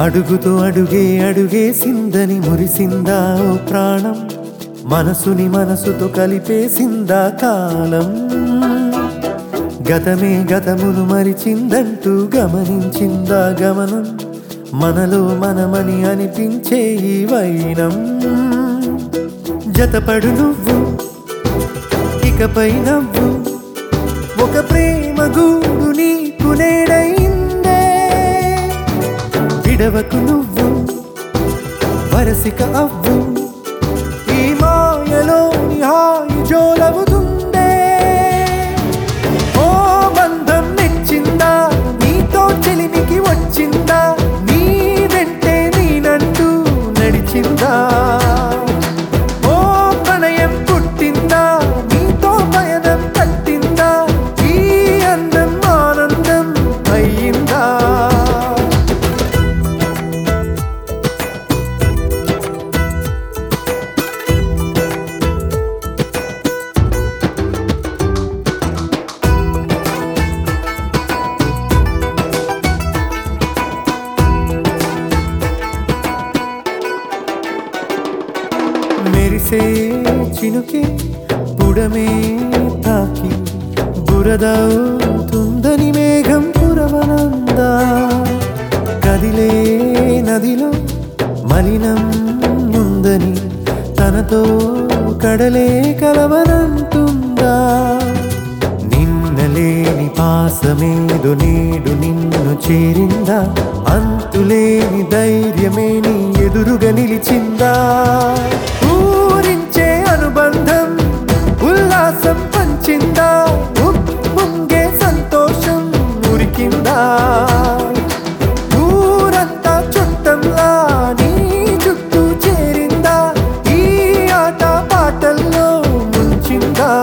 అడుగుతో అడుగే అడుగేసిందని మురిసిందా ఓ ప్రాణం మనసుని మనసుతో కలిపేసిందా కాలం గతమే గతమును మరిచిందంటూ గమనించిందా గమనం మనలో మనమని అనిపించే ఈ వైనం జతపడు నువ్వు ఇకపై నవ్వు ఒక ప్రేమ గూడు నీకు నేడైందే విడవకు నువ్వు వరసిక అవ్వు ఈ మాయలోని హాయి జోలవుతుందే ఓ బంధం మెచ్చిందా నీతో చెలిమికి వచ్చిందా నీ వెంటే నేనంటూ నడిచిందా ఓ ప్రణయం పుట్టిందా నీతో పయనం కట్టిందా ఈ అందం ఆనందం అయ్యిందా మెరిసే చినుకే పుడమే తాకి బురదవుతుందని మేఘం పురవనందా కదిలే నదిలో మలినం ఉందని తనతో కడలే కలవనంటుందా నిన్నలేని పాసమేదు నేడు నిన్ను చేరిందా అంతులేని ధైర్యమే నీ ఎదురుగా నిలిచిందా ఊరించే అనుబంధం ఉల్లాసం పంచిందా ఉప్పొంగే సంతోషం ఉరికిందా ఊరంతా చుట్టంలా నీ చుట్టూ చేరిందా ఈ ఆట పాటల్లో ముంచిందా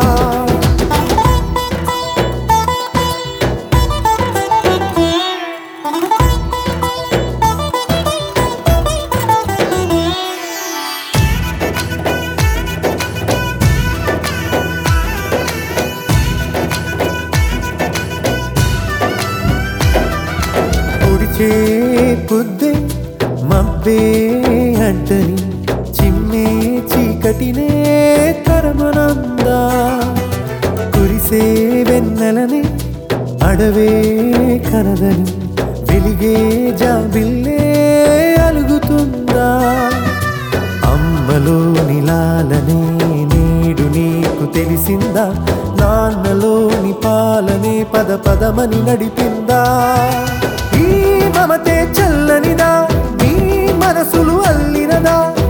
పొడిచే పొద్దే మబ్బే అడ్డని చిమ్మే చీకటినే కరమనందా కురిసే వెన్నెలని అడవే కనదని వెలిగే జాబిల్లే అలుగుతుందా అమ్మలో నిలాలనే నేడు నీకు తెలిసిందా నాన్నలోని పాలనే పద పదమని నడిపిందా ఈ మమతే చల్లనిదా నీ మనసులు అల్లినదా